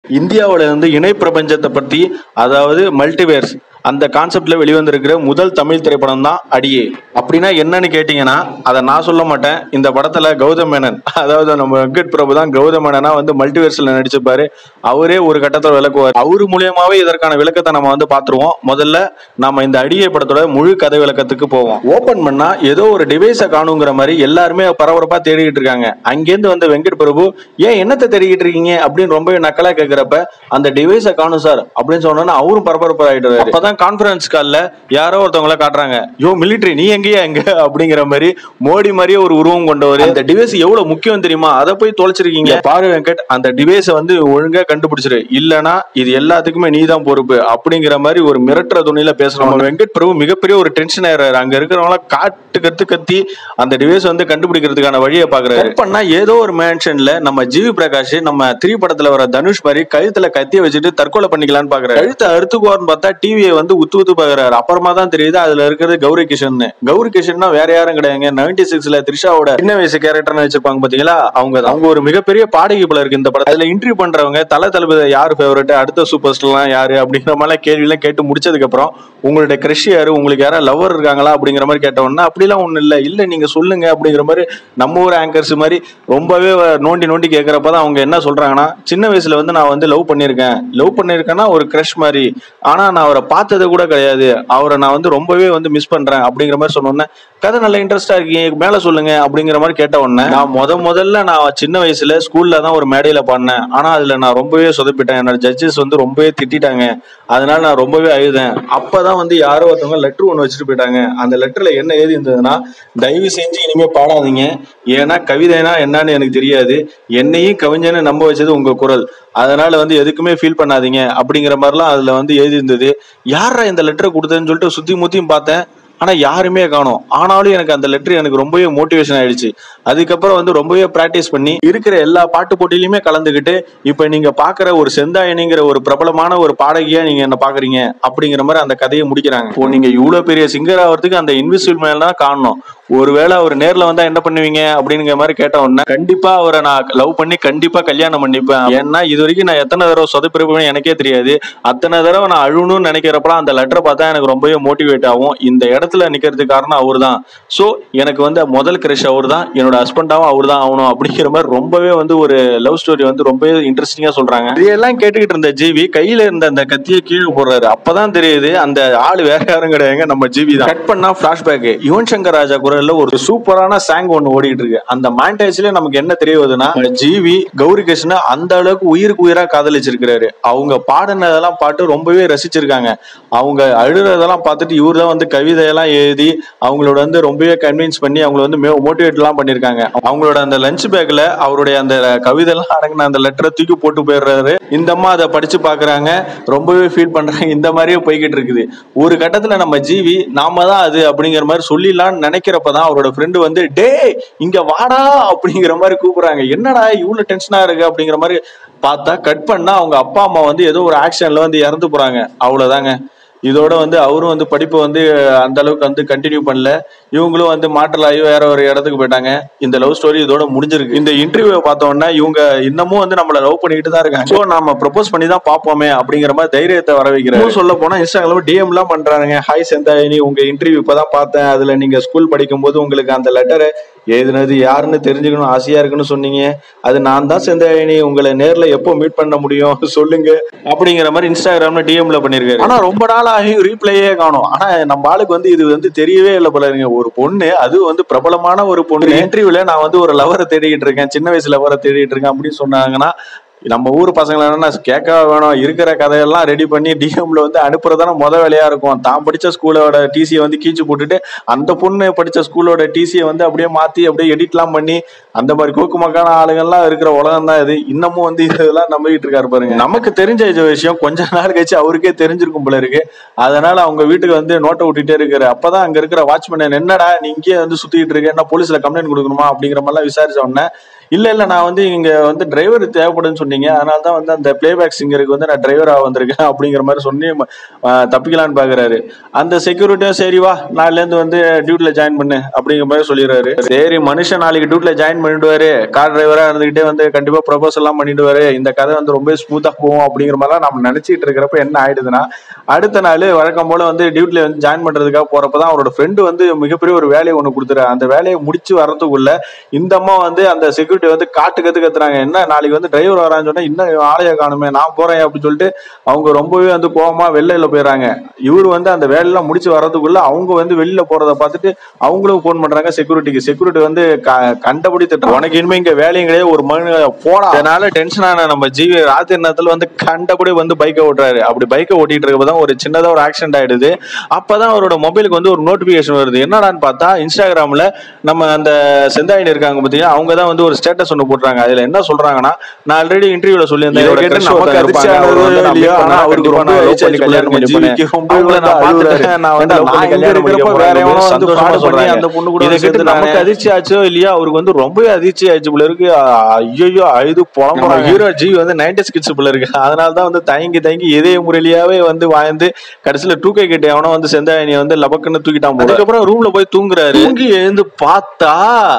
இந்தியாவுல இருந்து இணை பிரபஞ்சத்தை பத்தி அதாவது மல்டிவேர்ஸ் அந்த கான்செப்ட்ல வெளிவந்திருக்கிற முதல் தமிழ் திரைப்படம் தான் அடியே அப்படின்னா என்னன்னு கேட்டீங்கன்னா அதை நான் சொல்ல மாட்டேன் இந்த படத்துல கௌதம் மேனன் அதாவது நம்ம வெங்கட் பிரபு தான் கௌதம் மேனனா வந்து மல்டிவேர்ஸ்ல நடிச்சிருப்பாரு அவரே ஒரு கட்டத்துல விளக்குவார் அவரு மூலியமாவே இதற்கான விளக்கத்தை நம்ம வந்து பாத்துருவோம் முதல்ல நாம இந்த அடியே படத்தோட முழு கதை விளக்கத்துக்கு போவோம் ஓபன் பண்ணா ஏதோ ஒரு டிவைஸை காணுங்கிற மாதிரி எல்லாருமே பரபரப்பா தேடிக்கிட்டு இருக்காங்க அங்கேருந்து வந்த வெங்கட் பிரபு ஏன் என்னத்தை தேடிக்கிட்டு இருக்கீங்க அப்படின்னு ரொம்பவே நக்கலா கேக்குறப்ப அந்த டிவைஸை காணும் சார் அப்படின்னு சொன்னோன்னா அவரும் பரபரப்பா ஆயிடுறாரு அப்பதான் கான்ஃபரன்ஸ் கால்ல யாரோ ஒருத்தவங்கள காட்டுறாங்க யோ மிலிட்டரி நீ எங்கேயா எங்க அப்படிங்கிற மாதிரி மோடி மாதிரியே ஒரு உருவம் கொண்டவர் அந்த டிவைஸ் எவ்வளவு முக்கியம் தெரியுமா அதை போய் தொலைச்சிருக்கீங்க பாரு வெங்கட் அந்த டிவைஸை வந்து ஒழுங்கா கண்டுபிடிச்சிரு இல்லனா இது எல்லாத்துக்குமே நீ தான் பொறுப்பு அப்படிங்கிற மாதிரி ஒரு மிரட்டுற துணியில பேசுறோம் நம்ம வெங்கட் பிரபு மிகப்பெரிய ஒரு டென்ஷன் ஆயிடுறாரு அங்க இருக்கிறவங்கள காட்டு கத்து கத்தி அந்த டிவைஸ் வந்து கண்டுபிடிக்கிறதுக்கான வழியை பாக்குறாரு Cut பண்ணா ஏதோ ஒரு மேன்ஷன்ல நம்ம ஜிவி பிரகாஷ் நம்ம த்ரீ படத்துல வர தனுஷ் மாதிரி கழுத்துல கத்திய வச்சுட்டு தற்கொலை பண்ணிக்கலாம்னு பாக்குறாரு கழுத்தை அறுத்துக்குவார்னு பார்த்தா டிவியை வந்து உத்து உத்து பாக்குறாரு அப்புறமா தான் தெரியுது அதுல இருக்கிறது கௌரி கிஷன் கௌரி கிஷன்னா வேற யாரும் கிடையாதுங்க நைன்டி சிக்ஸ்ல த்ரிஷாவோட சின்ன வயசு கேரக்டர்னு வச்சிருப்பாங்க பாத்தீங்களா அவங்க தான். அவங்க ஒரு மிகப்பெரிய பாடகி போல இருக்கு இந்த படம் அதுல இன்டர்வியூ பண்றவங்க தல தளபதி யார் ஃபேவரட் அடுத்த சூப்பர் ஸ்டார்லாம் யாரு அப்படிங்கிற மாதிரி கேள்வி எல்லாம் கேட்டு முடிச்சதுக்கு அப்புறம் உங்களுடைய கிரஷ் யாரு உங்களுக்கு யாரா லவர் இருக்காங்களா அப்படிங்கிற மாதிரி கேட்ட உடனே அப்படிலாம் ஒண்ணு இல்ல இல்ல நீங்க சொல்லுங்க அப்படிங்கிற மாதிரி நம்ம ஊர் ஆங்கர்ஸ் மாதிரி ரொம்பவே நோண்டி நோண்டி கேட்கறப்பதான் அவங்க என்ன சொல்றாங்கன்னா சின்ன வயசுல வந்து நான் வந்து லவ் பண்ணியிருக்கேன் லவ் பண்ணியிருக்கேன்னா ஒரு கிரஷ் மாதிரி ஆனா நான் அவரை பார்த்தது கூட கிடையாது அவரை நான் வந்து ரொம்பவே வந்து மிஸ் பண்றேன் அப்படிங்கிற மாதிரி சொன்னோன்னே கதை நல்ல இன்ட்ரெஸ்டா இருக்கீங்க மேல சொல்லுங்க அப்படிங்கிற மாதிரி கேட்ட உடனே நான் முத முதல்ல நான் சின்ன வயசுல ஸ்கூல்ல தான் ஒரு மேடையில பாடினேன் ஆனா அதுல நான் ரொம்பவே சொதப்பிட்டேன் என்னோட ஜட்ஜஸ் வந்து ரொம்பவே திட்டிட்டாங்க அதனால நான் ரொம்பவே அழுதேன் அப்பதான் வந்து யாரோ ஒருத்தவங்க லெட்டர் ஒன்று வச்சுட்டு போயிட்டாங்க அந்த லெட்டர்ல என்ன எழுதி இருந்ததுன்னா தயவு செஞ்சு இனிமே பாடாதீங்க ஏன்னா கவிதைனா என்னன்னு எனக்கு தெரியாது என்னையும் கவிஞன்னு நம்ப வச்சது உங்க குரல் அதனால வந்து எதுக்குமே ஃபீல் பண்ணாதீங்க அப்படிங்கிற மாதிரிலாம் அதுல வந்து எழுதி இருந்தது யாரா இந்த லெட்டரை கொடுத்ததுன்னு சொல்லிட்டு சுத்தி முத்தியும் பார்த்தேன் ஆனா யாருமே காணோம் ஆனாலும் எனக்கு அந்த லெட்டர் எனக்கு ரொம்பவே மோட்டிவேஷன் ஆயிடுச்சு அதுக்கப்புறம் வந்து ரொம்பவே பிராக்டிஸ் பண்ணி இருக்கிற எல்லா பாட்டு போட்டியிலுமே கலந்துக்கிட்டு இப்ப நீங்க பாக்குற ஒரு செந்தாயனிங்கிற ஒரு பிரபலமான ஒரு பாடகியா நீங்க என்ன பாக்குறீங்க அப்படிங்கிற மாதிரி அந்த கதையை முடிக்கிறாங்க இப்போ நீங்க இவ்வளவு பெரிய சிங்கர் ஆகிறதுக்கு அந்த இன்விசிபிள் மேல தான் காணணும் ஒருவேளை அவர் நேர்ல வந்தா என்ன பண்ணுவீங்க அப்படிங்கிற மாதிரி கேட்ட உடனே கண்டிப்பா அவரை நான் லவ் பண்ணி கண்டிப்பா கல்யாணம் பண்ணிப்பேன் ஏன்னா இது வரைக்கும் நான் எத்தனை தடவை சொதப்பிருப்பேன் எனக்கே தெரியாது அத்தனை தடவை நான் அழுணும்னு நினைக்கிறப்பலாம் அந்த லெட்டரை பார்த்தா எனக்கு ரொம்பவே மோட்டிவேட் ஆகும் இந்த இடத்துல நிக்கிறதுக்கு காரணம் அவர் தான் ஸோ எனக்கு வந்து முதல் கிரஷ் அவர் தான் என்னோட ஹஸ்பண்டாவும் அவர் தான் ஆகணும் அப்படிங்கிற மாதிரி ரொம்பவே வந்து ஒரு லவ் ஸ்டோரி வந்து ரொம்பவே இன்ட்ரெஸ்டிங்கா சொல்றாங்க இதெல்லாம் கேட்டுக்கிட்டு இருந்த ஜிவி கையில இருந்த அந்த கத்தியை கீழே போடுறாரு அப்பதான் தெரியுது அந்த ஆள் வேற யாரும் கிடையாதுங்க நம்ம ஜிவி தான் கட் பண்ணா பிளாஷ்பேக் யுவன் சங்கர் ராஜா குரல்ல ஒரு சூப்பரான சாங் ஒன்னு ஓடிட்டு இருக்கு அந்த மாண்டேஜ்ல நமக்கு என்ன தெரிய வருதுன்னா ஜிவி கௌரி கிருஷ்ண அந்த அளவுக்கு உயிருக்கு உயிரா காதலிச்சிருக்கிறாரு அவங்க பாடினதெல்லாம் பாட்டு ரொம்பவே ரசிச்சிருக்காங்க அவங்க அழுறதெல்லாம் பார்த்துட்டு இவர் தான் வந்து கவிதையெல்லாம் எழுதி அவங்களோட வந்து ரொம்பவே கன்வின்ஸ் பண்ணி அவங்கள வந்து மோட்டிவேட் எல்லாம் பண்ணிருக்காங்க அவங்களோட அந்த லஞ்ச் பேக்ல அவருடைய அந்த கவிதை எல்லாம் அடங்கின அந்த லெட்டரை தூக்கி போட்டு போயிடுறாரு இந்த அம்மா அதை படிச்சு பாக்குறாங்க ரொம்பவே ஃபீல் பண்றாங்க இந்த மாதிரியே போய்கிட்டு இருக்குது ஒரு கட்டத்துல நம்ம ஜீவி நாம தான் அது அப்படிங்கிற மாதிரி சொல்லிடலாம்னு நினைக்கிறப்பதான் அவரோட ஃப்ரெண்டு வந்து டே இங்க வாடா அப்படிங்கிற மாதிரி கூப்பிடுறாங்க என்னடா இவ்வளவு டென்ஷனா இருக்கு அப்படிங்கிற மாதிரி பார்த்தா கட் பண்ணா அவங்க அப்பா அம்மா வந்து ஏதோ ஒரு ஆக்ஷன்ல வந்து இறந்து போறாங்க அவ்வளவுதாங்க இதோட வந்து அவரும் வந்து படிப்பை வந்து அந்த அளவுக்கு வந்து கண்டினியூ பண்ணல இவங்களும் வந்து மாற்றலாகி வேற ஒரு இடத்துக்கு போயிட்டாங்க இந்த லவ் ஸ்டோரி இதோட முடிஞ்சிருக்கு இந்த இன்டர்வியூ பார்த்தோம்னா இவங்க இன்னமும் வந்து நம்மள லவ் பண்ணிட்டு தான் இருக்காங்க ஸோ நாம ப்ரப்போஸ் பண்ணி தான் பார்ப்போமே அப்படிங்கிற மாதிரி தைரியத்தை வர வைக்கிறோம் சொல்ல போனா இன்ஸ்டாகிராம் டிஎம் எல்லாம் பண்றாங்க ஹாய் செந்தாயினி உங்க இன்டர்வியூ இப்பதான் பார்த்தேன் அதுல நீங்க ஸ்கூல் படிக்கும் போது உங்களுக்கு அந்த லெட்டரை எழுதுனது யாருன்னு தெரிஞ்சுக்கணும் ஆசையா இருக்குன்னு சொன்னீங்க அது நான் தான் செந்தாயினி உங்களை நேர்ல எப்போ மீட் பண்ண முடியும் சொல்லுங்க அப்படிங்கிற மாதிரி இன்ஸ்டாகிராம்ல டிஎம்ல பண்ணிருக்காரு ஆனா ரொம்ப நாள் ஆகி ரீப்ளையே காணும் ஆனா நம்ம ஆளுக்கு வந்து இது வந்து தெரியவே இல்லை போல இருங்க ஒரு பொண்ணு அது வந்து பிரபலமான ஒரு பொண்ணு இன்டர்வியூல நான் வந்து ஒரு லவரை தேடிக்கிட்டு இருக்கேன் சின்ன வயசு லவரை தேடிட்டு இருக்கேன் அப்படின்னு சொன்னாங்கன்னா நம்ம ஊர் பசங்களை என்னன்னா கேட்க வேணும் இருக்கிற கதையெல்லாம் ரெடி பண்ணி டிஎம்ல வந்து அனுப்புறதான முத வேலையா இருக்கும் தான் படிச்ச ஸ்கூலோட டிசியை வந்து கீச்சு போட்டுட்டு அந்த பொண்ணு படிச்ச ஸ்கூலோட டிசியை வந்து அப்படியே மாத்தி அப்படியே எடிட்லாம் பண்ணி அந்த மாதிரி கோக்குமக்கான ஆளுங்கள்லாம் இருக்கிற உலகம் தான் இது இன்னமும் வந்து இதெல்லாம் நம்பிக்கிட்டு இருக்காரு பாருங்க நமக்கு தெரிஞ்ச இது விஷயம் கொஞ்ச நாள் கழிச்சு அவருக்கே தெரிஞ்சிருக்கும் போல இருக்கு அதனால அவங்க வீட்டுக்கு வந்து நோட்டை விட்டுட்டே இருக்காரு அப்பதான் அங்க இருக்கிற வாட்ச்மேன் என்னடா நீ இங்கேயே வந்து சுத்திட்டு இருக்க என்ன போலீஸ்ல கம்ப்ளைண்ட் கொடுக்கணுமா அப்படிங்கிற மாதிரிலாம் விசாரிச்ச உடனே இல்ல இல்ல நான் வந்து இங்க வந்து டிரைவர் தேவைப்படுன்னு சொன்னீங்க அதனால தான் வந்து அந்த பிளேபேக் சிங்கருக்கு வந்து நான் டிரைவரா வந்திருக்கேன் அப்படிங்கிற மாதிரி சொல்லி ஆஹ், தப்பிக்கலான்னு பாக்குறாரு அந்த செக்யூரிட்டியும் சரி வா நாளைல இருந்து வந்து டியூட்டில ஜாயின் பண்ணு அப்படிங்கிற மாதிரி சொல்லிடுறாரு சரி மனுஷன் நாளைக்கு டியூட்டில ஜாயின் பண்ணிடுவாரு கார் டிரைவரா இருந்துகிட்டே வந்து கண்டிப்பா ப்ரொபோஸ் எல்லாம் பண்ணிடுவாரு இந்த கதை வந்து ரொம்ப ஸ்மூத்தா போகும் அப்படிங்கிற மாதிரிலாம் நம்ம நினைச்சிட்டு இருக்கிறப்ப என்ன ஆயிடுதுன்னா அடுத்த நாள் வழக்கம் போல வந்து டியூட்டில வந்து ஜாயின் பண்றதுக்காக போறப்பதான் அவரோட ஃப்ரெண்டு வந்து மிகப்பெரிய ஒரு வேலையை ஒண்ணு கொடுத்துரு அந்த வேலையை முடிச்சு வர்றதுக்குள்ள இந்த அம்மா வந்து அந்த செக்யூரிட்டி வந்து காட்டு கத்து கத்துறாங்க என்ன நாளைக்கு வந்து டிரைவர் வரான்னு சொன்னா இன்னும் இவன் ஆளைய காணுமே நான் போறேன் அப்படின்னு சொல்லிட்டு அவங்க ரொம்பவே வந்து கோவமா வெளியில போயிடுறாங்க இவர் வந்து அந்த வேலையெல்லாம் முடிச்சு வர்றதுக்குள்ள அவங்க வந்து வெளியில போறத பார்த்துட்டு அவங்களும் ஃபோன் பண்றாங்க செக்யூரிட்டிக்கு செக்யூரிட்டி வந்து க- கண்டபடி திட்டம் உனக்கு இனிமே இங்க வேலையும் கிடையாது ஒரு மணி போடா அதனால டென்ஷன் ஆன நம்ம ஜீவி ராத்திரி நேரத்துல வந்து கண்டபடி வந்து பைக்கை ஓட்டுறாரு அப்படி பைக்கை ஓட்டிட்டு இருக்கப்பதான் ஒரு சின்னதா ஒரு ஆக்சிடென்ட் ஆயிடுது அப்பதான் அவரோட மொபைலுக்கு வந்து ஒரு நோட்டிபிகேஷன் வருது என்னடான்னு பார்த்தா இன்ஸ்டாகிராம்ல நம்ம அந்த செந்தாயினி இருக்காங்க பாத்தீங்கன்னா அவங்க தான் வந்து ஒரு ஸ்டேட்டஸ் ஒன்று போட்டுறாங்க அதுல என்ன சொல்றாங்க நான் ஆல்ரெடி இன்டர்வியூல சொல்லியிருந்தேன் இதை என்னோட கேட்டு crush நமக்கு ஒருத்தர் இருப்பாங்க. அதிர்ச்சியானது அவர் வந்து நான் இல்லையா? meet பண்ணா ஆனா அவருக்கு அவருக்கு ரொம்ப ரொம்ப age ஆயிடுச்சு, கல்யாணம் நம்ம ஜீவிக்கு ரொம்ப அவங்கள நான் பார்த்துட்டேன், நான் வந்து நான் நான் இங்க கல்யாணம் பண்ணிக்க இருக்கிறப்ப போறேன் வேற எவனோ வந்து சந்தோஷமா fraud பண்ணி சொல்றாங்க. அந்த பொண்ணு கூட இதை கேட்டு சேர்ந்துட்டாங்க. நமக்கு அதிர்ச்சி ஆச்சோ இல்லையா அவருக்கு வந்து ரொம்பவே அதிர்ச்சி ஆயிடுச்சு போல இருக்கு ஐயோ அழுது புலம்புறாங்க ஹீரோ ஜி வந்து நைன்டி ஸ்கிட்ஸ் போல இருக்கு அதனால தான் வந்து தயங்கி தயங்கி இதே முறையிலேயே வந்து வாழ்ந்து கடைசியில டூ கே கிட்ட எவனோ வந்து செந்தாயனியை வந்து லபக்குன்னு தூக்கிட்டான் போல. அதுக்கப்புறம் ரூம்ல போய் தூங்குறாரு தூங்கி எழுந்து பார்த்தா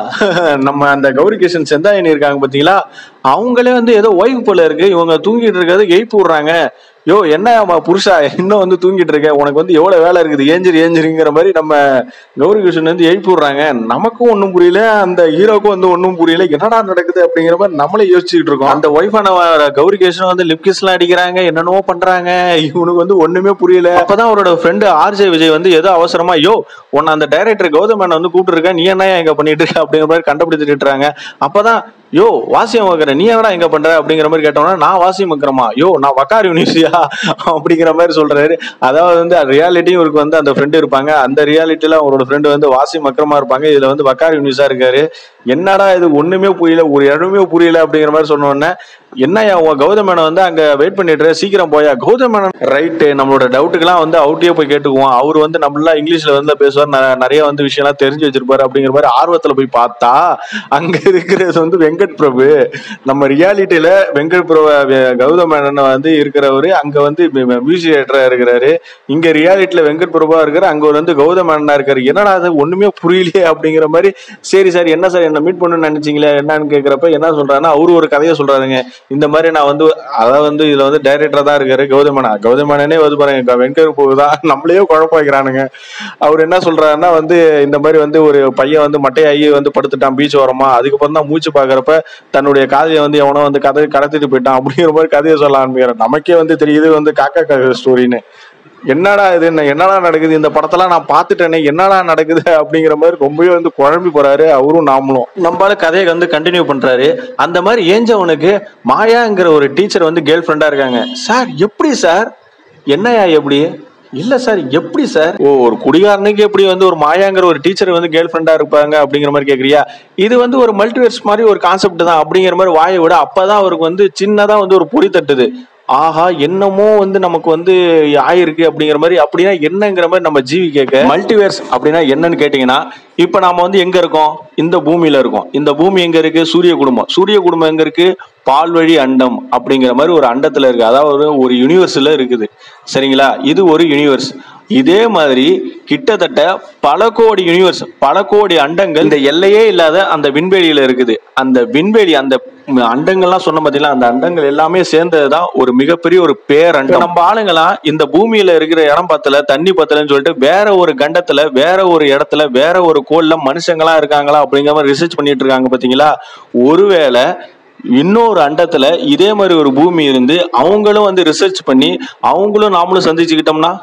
நம்ம அந்த கௌரி கிருஷ்ணன் செந்தாயனி இருக்காங்க பாத்தீங்களா அவங்களே வந்து ஏதோ ஒய்ஃப் போல இருக்கு இவங்க தூங்கிட்டு இருக்கிறது எழுப்பி விடுறாங்க யோ என்ன அம்மா புருஷா இன்னும் வந்து தூங்கிட்டு இருக்க உனக்கு வந்து எவ்வளவு வேலை இருக்குது ஏஞ்சிரு ஏஞ்சிருங்கிற மாதிரி நம்ம கௌரி கிருஷ்ணன் வந்து எழுப்பி விடுறாங்க நமக்கும் ஒன்றும் புரியல அந்த ஹீரோக்கும் வந்து ஒன்றும் புரியல என்னடா நடக்குது அப்படிங்கிற மாதிரி நம்மளே யோசிச்சுட்டு இருக்கோம் அந்த ஒய்ஃபான கௌரி கிருஷ்ணன் வந்து லிப் கிஸ்லாம் அடிக்கிறாங்க என்னென்னவோ பண்றாங்க இவனுக்கு வந்து ஒண்ணுமே புரியல அப்பதான் அவரோட ஃப்ரெண்டு ஆர்ஜே விஜய் வந்து ஏதோ அவசரமா யோ உன்னை அந்த டைரக்டர் கௌதம் மேனன் வந்து கூப்பிட்டு இருக்க நீ என்ன இங்க பண்ணிட்டு இருக்க அப்படிங்கிற மாதிரி கண்டுபிடிச்சிட்டு இருக்காங்க அப்பதான் யோ வாசியம் வைக்கிற நீ என்னடா எங்க பண்ற அப்படிங்கிற மாதிரி கேட்டோம்னா நான் வாசியம் வைக்கிறமா யோ நான் வக்கார் யூனிவர்சிட்டியா அப்படிங்கிற மாதிரி சொல்றாரு அதாவது வந்து ரியாலிட்டியும் இவருக்கு வந்து அந்த ஃப்ரெண்டு இருப்பாங்க அந்த ரியாலிட்டியில அவரோட ஃப்ரெண்டு வந்து வாசியம் அக்கிரமா இருப்பாங்க இதுல வந்து வக்கார் யூனிவர்ஸா இருக்காரு என்னடா இது ஒண்ணுமே புரியல ஒரு இடமே புரியல அப்படிங்கிற மாதிரி சொன்ன உடனே என்னய்யா உன் கௌதம் மேனன் வந்து அங்க வெயிட் பண்ணிட்டு இரு, சீக்கிரம் போயா கௌதம் மேனன் ரைட்டு நம்மளோட டவுட்டுக்கெல்லாம் வந்து அவுட்டியே போய் கேட்டுக்குவோம் அவர் வந்து நம்மளா இங்கிலீஷ்ல வந்து பேசுவார் ந- நிறைய வந்து விஷயம்லாம் தெரிஞ்சு வச்சிருப்பாரு அப்படிங்கிற மாதிரி ஆர்வத்துல போய் பார்த்தா அங்க இருக்கிறது வந்து வெங்கட் பிரபு நம்ம ரியாலிட்டியில வெங்கட் பிரபு வெ- கௌதம் மேனன் வந்து இருக்கிறவரு அங்க வந்து மியூசியேட்டரா இருக்கிறாரு இங்க ரியாலிட்டியில வெங்கட் பிரபுவா இருக்காரு அங்க ஒரு வந்து கௌதம் மேனனா இருக்காரு என்னடா அது ஒண்ணுமே புரியலையே அப்படிங்கிற மாதிரி சரி சார் என்ன சார் என்ன மீட் பண்ணணும்னு நினைச்சீங்களே என்னன்னு கேக்குறப்ப என்ன சொல்றாருன்னா அவரு ஒரு கதையை சொல்றாருங்க இந்த மாதிரி நான் வந்து அதாவது வந்து இதுல வந்து டைரக்டரா தான் இருக்காரு கௌதமனா கௌதமனே வந்து பாருங்க வெங்கட் பிரபு தான் நம்மளையே குழப்ப வைக்கிறானுங்க அவர் என்ன சொல்றாருன்னா வந்து இந்த மாதிரி வந்து ஒரு பையன் வந்து மட்டையாகி வந்து படுத்துட்டான் பீச் ஓரமா அதுக்கப்புறம் தான் மூச்சு பாக்குறப்ப தன்னுடைய காதையை வந்து எவனோ வந்து கதை கடத்திட்டு போயிட்டான் அப்படிங்கிற மாதிரி கதையை சொல்ல ஆரம்பிக்கிறார் நமக்கே வந்து தெரியுது வந்து காக்கா காக்கா ஸ்டோரின்னு என்னடா இது என்ன என்னடா நடக்குது இந்த படத்தெல்லாம் நான் பார்த்துட்டேனே என்னடா நடக்குது அப்படிங்கிற மாதிரி ரொம்பவே வந்து குழம்பி போறாரு அவரும் நாமளும் நம்மளால கதையை வந்து கண்டினியூ பண்றாரு அந்த மாதிரி ஏஞ்சவனுக்கு மாயாங்கிற ஒரு டீச்சர் வந்து கேர்ள் ஃப்ரெண்டா இருக்காங்க சார் எப்படி சார் என்னையா எப்படி இல்ல சார் எப்படி சார் ஓ ஒரு குடிகாரனுக்கு எப்படி வந்து ஒரு மாயாங்கிற ஒரு டீச்சர் வந்து கேர்ள் ஃப்ரெண்டா இருப்பாங்க அப்படிங்கிற மாதிரி கேக்குறியா இது வந்து ஒரு மல்டிவர்ஸ் மாதிரி ஒரு கான்செப்ட் தான் அப்படிங்கிற மாதிரி வாயை விட அப்பதான் அவருக்கு வந்து சின்னதா வந்து ஒரு பொறி தட்டுது ஆஹா என்னமோ வந்து நமக்கு வந்து ஆயிருக்கு அப்படிங்கிற மாதிரி அப்படின்னா என்னங்கிற மாதிரி நம்ம ஜீவி கேட்க மல்டிவேர்ஸ் அப்படின்னா என்னன்னு கேட்டீங்கன்னா இப்ப நாம வந்து எங்க இருக்கோம் இந்த பூமியில இருக்கோம் இந்த பூமி எங்க இருக்கு சூரிய குடும்பம் சூரிய குடும்பம் எங்க இருக்கு பால்வழி அண்டம் அப்படிங்கிற மாதிரி ஒரு அண்டத்துல இருக்கு அதாவது ஒரு யூனிவர்ஸ்ல இருக்குது சரிங்களா இது ஒரு யூனிவர்ஸ் இதே மாதிரி கிட்டத்தட்ட பல கோடி யூனிவர்ஸ் பல கோடி அண்டங்கள் இந்த எல்லையே இல்லாத அந்த விண்வெளியில இருக்குது அந்த விண்வெளி அந்த ம், அண்டங்கள்லாம் சொன்ன பார்த்தீங்களா அந்த அண்டங்கள் எல்லாமே சேர்ந்ததுதான் ஒரு மிகப்பெரிய ஒரு பேரண்டம் நம்ம ஆளுங்களாம் இந்த பூமியில இருக்கிற இடம் பத்தல தண்ணி பத்தலன்னு சொல்லிட்டு வேற ஒரு கண்டத்துல வேற ஒரு இடத்துல வேற ஒரு கோள்ல மனுஷங்களா இருக்காங்களா அப்படிங்கிற மாதிரி ரிசர்ச் பண்ணிட்டு இருக்காங்க பாத்தீங்களா ஒருவேளை இன்னொரு அண்டத்துல இதே மாதிரி ஒரு பூமி இருந்து அவங்களும் வந்து ரிசர்ச் பண்ணி அவங்களும் நாமளும் சந்திச்சுக்கிட்டோம்னா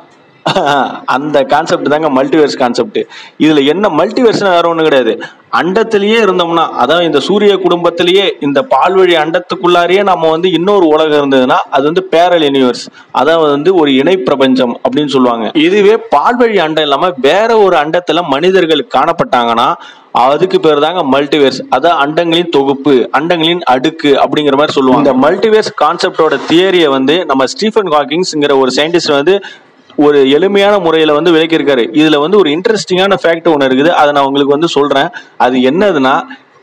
அந்த கான்செப்ட் தாங்க மல்டிவர்ஸ் கான்செப்ட் இதுல என்ன மல்டிவர்ஸ்னா வேற ஒண்ணும் கிடையாது அண்டத்திலேயே இருந்தோம்னா அதாவது இந்த சூரிய குடும்பத்திலேயே இந்த பால்வழி அண்டத்துக்குள்ளாரையே நம்ம வந்து இன்னொரு உலகம் இருந்ததுன்னா அது வந்து பேரல் யூனிவர்ஸ் அதாவது வந்து ஒரு இணை பிரபஞ்சம் அப்படின்னு சொல்லுவாங்க இதுவே பால்வழி அண்டம் இல்லாம வேற ஒரு அண்டத்துல மனிதர்கள் காணப்பட்டாங்கன்னா அதுக்கு பேர் தாங்க மல்டிவேர்ஸ் அதான் அண்டங்களின் தொகுப்பு அண்டங்களின் அடுக்கு அப்படிங்கிற மாதிரி சொல்லுவாங்க இந்த மல்டிவேர்ஸ் கான்செப்டோட தியரியை வந்து நம்ம ஸ்டீஃபன் ஹாக்கிங்ஸ்ங்கிற ஒரு சயின்டிஸ்ட் வந்து ஒரு எளிமையான முறையில வந்து விளக்கியிருக்காரு இதுல வந்து ஒரு இன்ட்ரெஸ்டிங்கான ஃபேக்ட் ஒன்று இருக்குது அதை நான் உங்களுக்கு வந்து சொல்றேன் அது என்னதுன்னா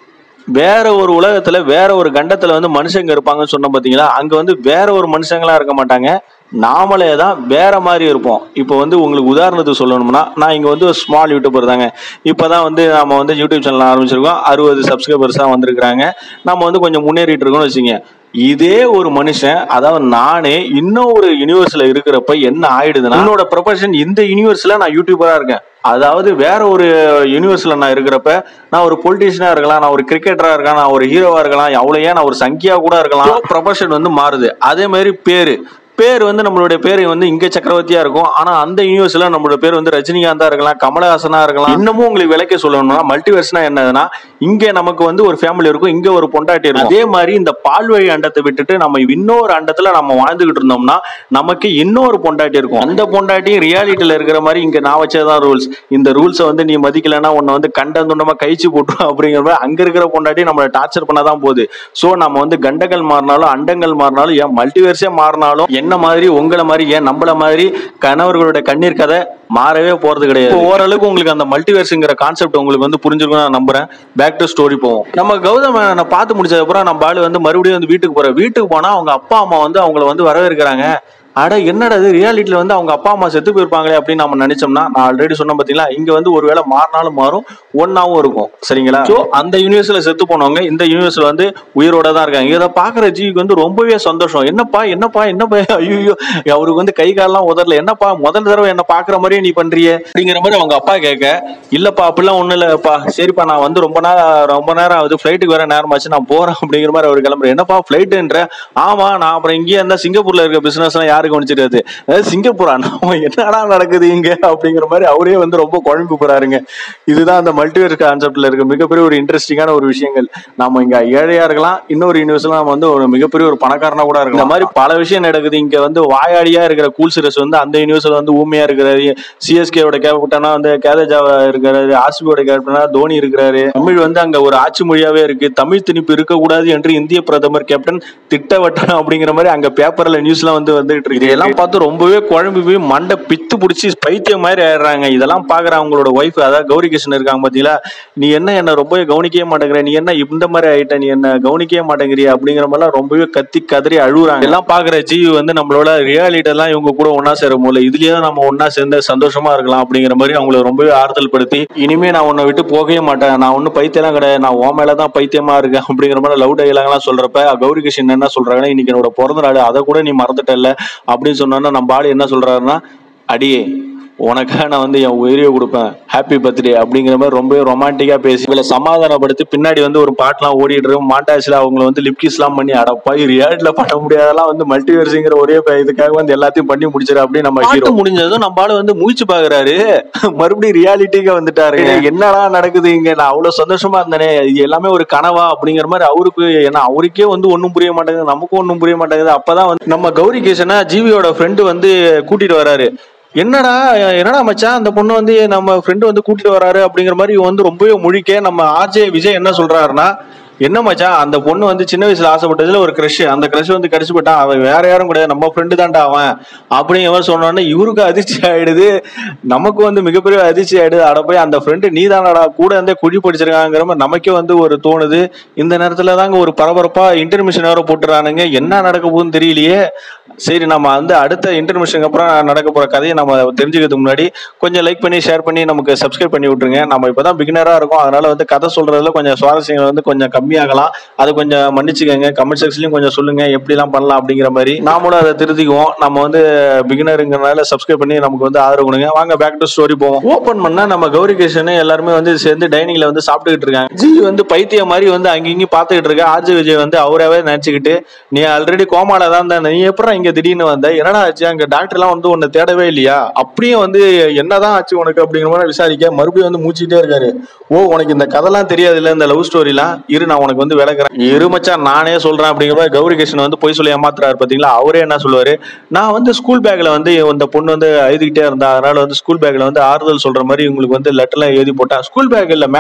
வேற ஒரு உலகத்துல வேற ஒரு கண்டத்துல வந்து மனுஷங்க இருப்பாங்கன்னு சொன்னோம் பாத்தீங்களா அங்க வந்து வேற ஒரு மனுஷங்களா இருக்க மாட்டாங்க நாமளே தான் வேற மாதிரி இருப்போம் இப்போ வந்து உங்களுக்கு உதாரணத்துக்கு சொல்லணும்னா நான் இங்க வந்து ஒரு ஸ்மால் யூடியூபர் தாங்க இப்போதான் வந்து நம்ம வந்து யூடியூப் சேனல் ஆரம்பிச்சிருக்கோம் அறுபது சப்ஸ்கிரைபர்ஸ் தான் வந்திருக்கிறாங்க நம்ம வந்து கொஞ்சம் முன்னேறிட்டு இருக்கோம்னு வச்சுங்க இதே ஒரு மனுஷன் அதாவது நானே இன்னும் ஒரு யூனிவர்ஸ்ல இருக்கிறப்ப என்ன ஆயிடுதுன்னா என்னோட ப்ரொஃபஷன் இந்த யூனிவர்ஸ்ல நான் யூடியூபரா இருக்கேன் அதாவது வேற ஒரு யூனிவர்ஸ்ல நான் இருக்கிறப்ப நான் ஒரு பொலிட்டீஷியனா இருக்கலாம் நான் ஒரு கிரிக்கெட்டரா இருக்கலாம் நான் ஒரு ஹீரோவா இருக்கலாம் அவ்வளவு ஏன் நான் ஒரு சங்கியா கூட இருக்கலாம் ப்ரொஃபஷன் வந்து மாறுது அதே மாதிரி பேரு பேர் வந்து நம்மளுடைய பேர் வந்து இங்க சக்கரவர்த்தியா இருக்கும் ஆனா அந்த யூனிவர்ஸ்ல நம்மளோட பேர் வந்து ரஜினிகாந்தா இருக்கலாம் கமலஹாசனா இருக்கலாம் இன்னமும் உங்களுக்கு விளக்க சொல்லணும்னா மல்டிவர்ஸ்னா என்னதுன்னா இங்க நமக்கு வந்து ஒரு ஃபேமிலி இருக்கும் இங்க ஒரு பொண்டாட்டி இருக்கும் அதே மாதிரி இந்த பால்வழி அண்டத்தை விட்டுட்டு நம்ம இன்னொரு அண்டத்துல நம்ம வாழ்ந்துகிட்டு இருந்தோம்னா நமக்கு இன்னொரு பொண்டாட்டி இருக்கும் அந்த பொண்டாட்டியும் ரியாலிட்டியில இருக்கிற மாதிரி இங்க நான் வச்சதுதான் ரூல்ஸ் இந்த ரூல்ஸை வந்து நீ மதிக்கலைன்னா உன்னை வந்து கண்டந்துண்டமா கழிச்சு போட்டுரும் அப்படிங்கிற மாதிரி அங்க இருக்கிற பொண்டாட்டி நம்மளை டார்ச்சர் பண்ணாதான் போகுது சோ நம்ம வந்து கண்டங்கள் மாறினாலும் அண்டங்கள் மாறினாலும் ஏன் மல்டிவர்ஸே மாறினாலும் என்ன மாதிரி உங்களை மாதிரி ஏன் நம்மள மாதிரி கணவர்களோட கண்ணீர் கதை மாறவே போறது கிடையாது இப்போ ஓரளவுக்கு உங்களுக்கு அந்த மல்டிவர்ஸ்ங்கிற கான்செப்ட் உங்களுக்கு வந்து புரிஞ்சிருக்கும் நான் நம்புறேன் பேக் டு ஸ்டோரி போவோம் நம்ம கௌதம் நான் பார்த்து முடிச்சதுக்கு அப்புறம் நம்ம ஆளு வந்து மறுபடியும் வந்து வீட்டுக்கு போற வீட்டுக்கு போனா அவங்க அப்பா அம்மா வந்து அவங்கள வந்து வரவேற்கிறாங்க அட என்னடா இது ரியாலிட்டியில வந்து அவங்க அப்பா அம்மா செத்து போயிருப்பாங்களே அப்படின்னு நம்ம நினைச்சோம்னா நான் ஆல்ரெடி சொன்னேன் பாத்தீங்களா இங்க வந்து ஒருவேளை மாறினாலும் மாறும் ஒன்னாவும் இருக்கும் சரிங்களா சோ அந்த யூனிவர்ஸ்ல செத்து போனவங்க இந்த யூனிவர்ஸ்ல வந்து உயிரோட தான் இருக்காங்க இதை பாக்குற ஜீவிக்கு வந்து ரொம்பவே சந்தோஷம் என்னப்பா என்னப்பா என்னப்பா ஐயோ அவருக்கு வந்து கை காலெல்லாம் உதறல என்னப்பா முதல் தடவை என்ன பாக்குற மாதிரியே நீ பண்றியே அப்படிங்கிற மாதிரி அவங்க அப்பா கேட்க இல்லப்பா அப்படிலாம் ஒண்ணும் இல்லப்பா சரிப்பா நான் வந்து ரொம்ப நேரம் ரொம்ப நேரம் ஆகுது ஃபிளைட்டுக்கு வேற நேரமாச்சு நான் போறேன் அப்படிங்கிற மாதிரி அவர் கிளம்புறேன் என்னப்பா ஃபிளைட்டுன்ற ஆமா நான் அப்புறம் இங்கேயே இருந்தா சிங்கப்பூர்ல இருக்க பிசினஸ் எல்லாம் யாரு கவனிச்சிருக்காது அதாவது சிங்கப்பூரா நம்ம என்னடா நடக்குது இங்க அப்படிங்கிற மாதிரி அவரே வந்து ரொம்ப குழம்பு போறாருங்க இதுதான் அந்த மல்டிவேர் கான்செப்ட்ல இருக்க மிகப்பெரிய ஒரு இன்ட்ரெஸ்டிங்கான ஒரு விஷயங்கள் நம்ம இங்க ஏழையா இருக்கலாம் இன்னொரு யூனிவர்ஸ்ல நம்ம வந்து ஒரு மிகப்பெரிய ஒரு பணக்காரனா கூட இருக்கலாம் இந்த மாதிரி பல விஷயம் நடக்குது இங்க வந்து வாயாடியா இருக்கிற கூல் சிரஸ் வந்து அந்த யூனிவர்ஸ்ல வந்து ஊமையா இருக்கிறாரு சிஎஸ்கேவோட கேப்டனா வந்து கேதஜாவா இருக்கிறாரு ஆர்சிபியோட கேப்டனா தோனி இருக்கிறாரு தமிழ் வந்து அங்க ஒரு ஆட்சி மொழியாவே இருக்கு தமிழ் திணிப்பு இருக்கக்கூடாது என்று இந்திய பிரதமர் கேப்டன் திட்டவட்டம் அப்படிங்கிற மாதிரி அங்க பேப்பர்ல நியூஸ்லாம் வந்து வந்துட்டு இருக்கு இதெல்லாம் பார்த்து ரொம்பவே குழம்பு போய் மண்டை பித்து பிடிச்சி பைத்தியம் மாதிரி ஆயிடுறாங்க இதெல்லாம் பாக்குற அவங்களோட ஒய்ஃப் அதாவது கௌரி கிருஷ்ணன் இருக்காங்க பாத்தீங்களா நீ என்ன என்ன ரொம்பவே கவனிக்கவே மாட்டேங்கிற நீ என்ன இந்த மாதிரி ஆயிட்ட நீ என்ன கவனிக்கவே மாட்டேங்கிறிய அப்படிங்கிற மாதிரிலாம் ரொம்பவே கத்தி கதறி அழுகுறாங்க எல்லாம் பாக்குற ஜீவி வந்து நம்மளோட ரியாலிட்டி எல்லாம் இவங்க கூட ஒன்னா சேர முடியல இதுலயே தான் நம்ம ஒன்னா சேர்ந்து சந்தோஷமா இருக்கலாம் அப்படிங்கிற மாதிரி அவங்கள ரொம்பவே ஆறுதல் படுத்தி இனிமே நான் உன்னை விட்டு போகவே மாட்டேன் நான் ஒன்னும் பைத்தியம்லாம் கிடையாது நான் உன் மேலதான் பைத்தியமா இருக்கேன் அப்படிங்கிற மாதிரி லவ் டைலாக்லாம் சொல்றப்ப கௌரி கிருஷ்ணன் என்ன சொல்றாங்கன்னா இன்னைக்கு என்னோட பிறந்த நாள் அதை கூட நீ மறந்துட்டல அப்படின்னு சொன்னோன்னா நம்ம ஆளு என்ன சொல்றாருன்னா அடியே உனக்காக நான் வந்து என் உயிரியை கொடுப்பேன் ஹாப்பி பர்த்டே அப்படிங்கிற மாதிரி ரொம்ப ரொமான்டிக்கா பேசி இவளை சமாதானப்படுத்தி பின்னாடி வந்து ஒரு பாட்டுலாம் ஓடிட்டு இருக்கும் மாட்டாச்சுல அவங்கள வந்து லிப்கிஸ்லாம் பண்ணி அடப்பாய் ரியாலிட்டில பண்ண முடியாதெல்லாம் வந்து மல்டிவர்ஸுங்கிற ஒரே ப- இதுக்காக வந்து எல்லாத்தையும் பண்ணி முடிச்சிரு அப்படின்னு நம்ம ஹீரோ முடிஞ்சதும் நம்ம ஆளு வந்து மூச்சு பாக்குறாரு மறுபடியும் ரியாலிட்டிக்கு வந்துட்டாரு என்னடா நடக்குது இங்க நான் அவ்வளவு சந்தோஷமா இருந்தேனே இது எல்லாமே ஒரு கனவா அப்படிங்கிற மாதிரி அவருக்கு ஏன்னா அவருக்கே வந்து ஒண்ணும் புரிய மாட்டேங்குது நமக்கும் ஒண்ணும் புரிய மாட்டேங்குது அப்பதான் வந்து நம்ம கௌரி கிருஷ்ணா ஜீவியோட ஃப்ரெண்டு வந்து கூட்டிட்டு வராரு என்னடா என்னடா மச்சான் அந்த பொண்ணு வந்து நம்ம ஃப்ரெண்டு வந்து கூட்டிட்டு வராரு அப்படிங்கிற மாதிரி இவன் வந்து ரொம்பவே முழிக்க நம்ம ஆர்ஜே விஜய் என்ன சொல்றாருன்னா என்ன மச்சான் அந்த பொண்ணு வந்து சின்ன வயசுல ஆசைப்பட்டதுல ஒரு க்ரஷ் அந்த க்ரஷ் வந்து கிடைச்சு போட்டான் அவன் வேற யாரும் கிடையாது நம்ம ஃப்ரெண்டு தான்டா அவன் அப்படிங்கிற மாதிரி சொன்னோன்னே இவருக்கு அதிர்ச்சி ஆயிடுது நமக்கு வந்து மிகப்பெரிய அதிர்ச்சி ஆயிடுது அட போய் அந்த ஃப்ரெண்டு நீ தானடா கூட இருந்தே குழி படிச்சிருக்காங்கிற மாதிரி நமக்கே வந்து ஒரு தோணுது இந்த நேரத்துல தாங்க ஒரு பரபரப்பா இன்டர்மிஷன் வேற போட்டுறானுங்க என்ன நடக்க போகுதுன்னு தெரியலையே சரி நம்ம வந்து அடுத்த இன்டர்மிஷனுக்கு அப்புறம் நடக்க போற கதையை நம்ம தெரிஞ்சுக்கிறதுக்கு முன்னாடி கொஞ்சம் லைக் பண்ணி ஷேர் பண்ணி நமக்கு சப்ஸ்கிரைப் பண்ணி விட்டுருங்க நம்ம இப்பதான் பிகினரா இருக்கோம் அதனால வந்து கதை சொல்றதுல கொஞ்சம் சுவாரஸ்யங்கள் வந்து கொஞ்சம் கம்மியாகலாம் அது கொஞ்சம் மன்னிச்சுக்கோங்க கமெண்ட் செக்ஷன்லயும் கொஞ்சம் சொல்லுங்க எப்படிலாம் பண்ணலாம் அப்படிங்கிற மாதிரி நாமளும் அதை திருத்திக்குவோம் நம்ம வந்து பிகினருங்கிறனால சப்ஸ்கிரைப் பண்ணி நமக்கு வந்து ஆதரவு கொடுங்க வாங்க பேக் டு ஸ்டோரி போவோம் ஓபன் பண்ணா நம்ம கௌரி கிருஷ்ணன் எல்லாருமே வந்து சேர்ந்து டைனிங்ல வந்து சாப்பிட்டுக்கிட்டு இருக்காங்க ஜி வந்து பைத்தியம் மாதிரி வந்து அங்கேயும் பார்த்துக்கிட்டு இருக்க ஆர்ஜி விஜய் வந்து அவராவே நினைச்சுக்கிட்டு நீ ஆல்ரெடி கோமால தான் இருந்த நீ எப்பறம் இங்க திடீர்னு வந்த என்னடா ஆச்சு அங்க டாக்டர் எல்லாம் வந்து உன்னை தேடவே இல்லையா அப்படியே வந்து என்னதான் ஆச்சு உனக்கு அப்படிங்கிற மாதிரி விசாரிக்க மறுபடியும் வந்து மூச்சிட்டே இருக்காரு ஓ உனக்கு இந்த கதைலாம் தெரியாது இல்ல இந்த லவ் ஸ்டோரிலாம் இரு நான் உனக்கு வந்து விளக்குறேன் இரு மச்சான் நானே சொல்றேன் அப்படிங்கிற மாதிரி கௌரி கிருஷ்ணன் வந்து போய் சொல்லி ஏமாத்துறாரு பாத்தீங்களா அவரே என்ன சொல்லுவாரு நான் வந்து ஸ்கூல் பேக்ல வந்து இந்த பொண்ணு வந்து எழுதிக்கிட்டே இருந்தா அதனால வந்து ஸ்கூல் பேக்ல வந்து ஆறுதல் சொல்ற மாதிரி உங்களுக்கு வந்து லெட்டர்லாம் எழுதி போட்டேன் ஸ்கூல் பேக் இல்ல மேன்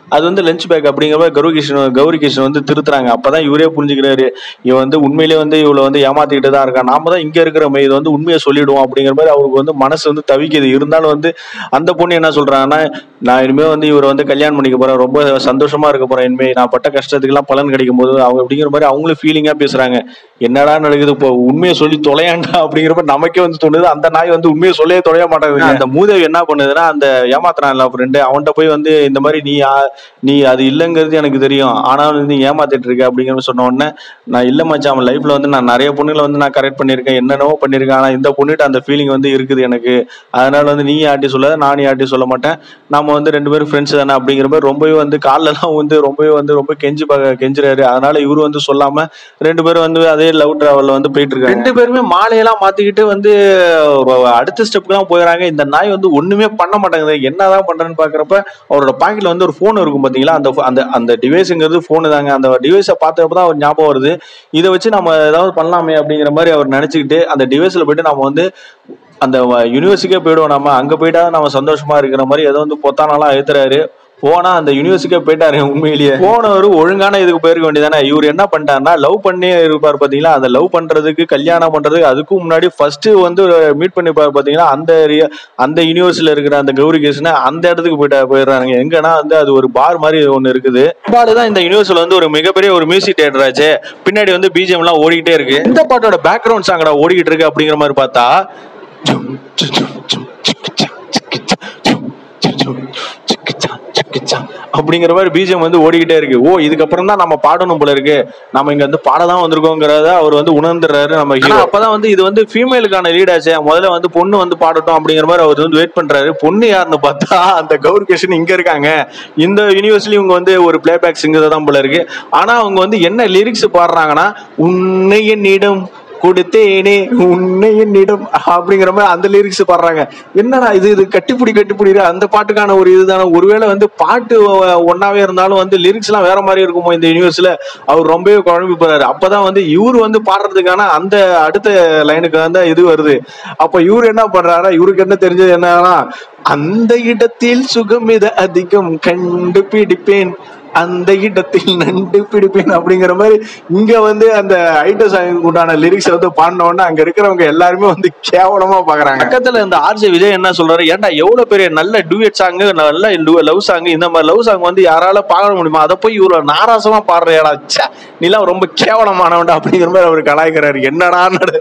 அது வந்து லஞ்ச் பேக் அப்படிங்கிற மாதிரி கௌரி கிருஷ்ணன் கௌரி கிருஷ்ணன் வந்து திருத்துறாங்க அப்பதான் இவரே புரிஞ்சுக்கிறாரு இவன் வந்து உண்மையிலேயே வந்து இவ்வளவு வந்து ஏமாத்திக்கிட்டு தான் இருக்கான் நாம தான் இங்க இருக்கிறோமே இது வந்து உண்மையை சொல்லிடுவோம் அப்படிங்கிற மாதிரி அவருக்கு வந்து மனசு வந்து தவிக்குது இருந்தாலும் வந்து அந்த பொண்ணு என்ன சொல்றாங்கன்னா நான் இனிமே வந்து இவரை வந்து கல்யாணம் பண்ணிக்க போறேன் ரொம்ப சந்தோஷமா இருக்க போறேன் இனிமே நான் பட்ட கஷ்டத்துக்கெல்லாம் பலன் கிடைக்கும் போது அவங்க அப்படிங்கிற மாதிரி அவங்களும் ஃபீலிங்கா பேசுறாங்க என்னடா நடக்குது இப்போ உண்மையை சொல்லி தொலையாண்டா அப்படிங்கிற மாதிரி நமக்கே வந்து தோணுது அந்த நாய் வந்து உண்மையை சொல்லவே தொலைய மாட்டாங்க அந்த மூதேவி என்ன பண்ணுதுன்னா அந்த ஏமாத்துறான்ல ஃப்ரெண்டு அவன்கிட்ட போய் வந்து இந்த மாதிரி நீ யா- நீ அது இல்லைங்கிறது எனக்கு தெரியும் ஆனாலும் வந்து நீ ஏமாத்திட்டு இருக்க அப்படிங்கிற மாதிரி சொன்ன உடனே நான் இல்ல மச்சான் அவன் லைஃப்ல வந்து நான் நிறைய பொண்ணுங்களை வந்து நான் கரெக்ட் பண்ணியிருக்கேன் என்னென்னவோ பண்ணியிருக்கேன் ஆனா இந்த பொண்ணுகிட்ட அந்த ஃபீலிங் வந்து இருக்குது எனக்கு அதனால வந்து நீ யார்ட்டி சொல்லாத நானும் யார்ட்டி சொல்ல மாட்டேன் நாம வந்து ரெண்டு பேரும் ஃப்ரெண்ட்ஸ் தானே அப்படிங்கிற மாதிரி ரொம்பவே வந்து கால்ல எல்லாம் வந்து ரொம்பவே வந்து ரொம்ப கெஞ்சி பா- கெஞ்சுறாரு அதனால இவரு வந்து சொல்லாம ரெண்டு பேரும் வந்து அதே லவ் டிராவல்ல வந்து போயிட்டு இருக்காங்க ரெண்டு பேருமே மாலையெல்லாம் மாத்திக்கிட்டு வந்து ஒரு அடுத்த ஸ்டெப்புக்கு போயிடறாங்க இந்த நாய் வந்து ஒண்ணுமே பண்ண மாட்டேங்குது என்னதான் பண்றேன்னு பாக்குறப்ப அவரோட பாக்கெட்ல வந்து ஒரு போன் இருக்கும் பாத்தீங்களா அந்த pho- அந்த அந்த டிவைஸுங்கிறது போனு தாங்க அந்த டிவைஸை பார்த்தப்ப தான் அவர் ஞாபகம் வருது இதை வச்சு நம்ம ஏதாவது பண்ணலாமே அப்படிங்கிற மாதிரி அவர் நினைச்சுக்கிட்டு அந்த டிவைஸ்ல போயிட்டு நம்ம வந்து அந்த யூனிவர்சிட்டிக்கே போயிடுவோம் நம்ம அங்க போயிட்டா நம்ம சந்தோஷமா இருக்கிற மாதிரி ஏதோ வந்து பொத்தானெல்லாம் ஏத்துறாரு போனா அந்த யூனிவர்சிட்டிக்கே போயிட்டாரு உண்மையிலேயே போனவர் ஒழுங்கான இதுக்கு போயிருக்க வேண்டியதானே இவர் என்ன பண்ணிட்டாருன்னா லவ் பண்ணி இருப்பார் பாத்தீங்களா அந்த லவ் பண்றதுக்கு கல்யாணம் பண்றதுக்கு அதுக்கும் முன்னாடி ஃபர்ஸ்ட் வந்து மீட் பண்ணிப்பாரு பாத்தீங்களா அந்த area- அந்த யூனிவர்சிட்டியில இருக்கிற அந்த கௌரி கிருஷ்ணன் அந்த இடத்துக்கு போயிட்டா போயிடுறாங்க எங்கன்னா வந்து அது ஒரு பார் மாதிரி ஒண்ணு இருக்குது பாடு தான் இந்த யூனிவர்சிட்டியில வந்து ஒரு மிகப்பெரிய ஒரு மியூசிக் தியேட்டர் ஆச்சு பின்னாடி வந்து பிஜிஎம் எல்லாம் ஓடிக்கிட்டே இருக்கு இந்த பாட்டோட பேக்ரவுண்ட் சாங்கடா ஓடிக்கிட்டு இருக்கு அப்படிங்கிற மாதிரி பார்த்தா ஜும் ஜும் ஜும் ஜும் சிக்கு சா, சிக்கு சா, ஜும் ஜும் ஜும் சிக்கு சா, சிக்கு சா. அப்படிங்கிற மாதிரி பீஜம் வந்து ஓடிக்கிட்டே இருக்கு ஓ இதுக்கப்புறம் தான் நம்ம பாடணும் போல இருக்கு நம்ம இங்க வந்து பாட தான் வந்திருக்கோங்கிறத அவர் வந்து உணர்ந்துறாரு நம்ம ஹீரோ அப்பதான் வந்து இது வந்து ஃபீமேலுக்கான லீட் ஆச்சு முதல்ல வந்து பொண்ணு வந்து பாடட்டும் அப்படிங்கிற மாதிரி அவர் வந்து வெயிட் பண்றாரு பொண்ணு யாருன்னு பார்த்தா அந்த கௌரி கிருஷ்ணன் இங்க இருக்காங்க இந்த யூனிவர்சிட்டி இவங்க வந்து ஒரு பிளேபேக் சிங்கர் தான் போல இருக்கு ஆனா அவங்க வந்து என்ன லிரிக்ஸ் பாடுறாங்கன்னா உன்னை என்னிடம் கொடுத்தேனே உன்னை என்னிடம் அப்படிங்கிற மாதிரி அந்த லிரிக்ஸ் பாடுறாங்க என்னடா இது இது கட்டிப்புடி கட்டிப்புடி அந்த பாட்டுக்கான ஒரு இதுதானே ஒருவேளை வந்து பாட்டு ஒ- ஒண்ணாவே இருந்தாலும் வந்து லிரிக்ஸ் எல்லாம் வேற மாதிரி இருக்குமோ இந்த யூனிவர்ஸ்ல அவர் ரொம்பவே குழம்பி போறாரு அப்பதான் வந்து இவர் வந்து பாடுறதுக்கான அந்த அடுத்த லைனுக்கு வந்து இது வருது அப்ப இவர் என்ன பண்றாரா இவருக்கு என்ன தெரிஞ்சது என்னன்னா அந்த இடத்தில் சுகமித அதிகம் கண்டுபிடிப்பேன் அந்த இடத்தில் நண்டு பிடிப்பேன் அப்படிங்கிற மாதிரி இங்க வந்து அந்த ஐட்ட சாங் உண்டான லிரிக்ஸ் வந்து பாடின உடனே அங்க இருக்கிறவங்க எல்லாருமே வந்து கேவலமா பாக்குறாங்க பக்கத்துல இந்த ஆர்ஜே விஜய் என்ன சொல்றாரு ஏன்டா எவ்வளவு பெரிய நல்ல டூயட் சாங் நல்ல லவ் சாங் இந்த மாதிரி லவ் சாங் வந்து யாரால பாட முடியுமா அதை போய் இவ்வளவு நாராசமா பாடுறியாடா ச்சே, நீலாம் ரொம்ப கேவலமானவன்டா அப்படிங்கிற மாதிரி அவர் கலாய்க்கிறாரு என்னடா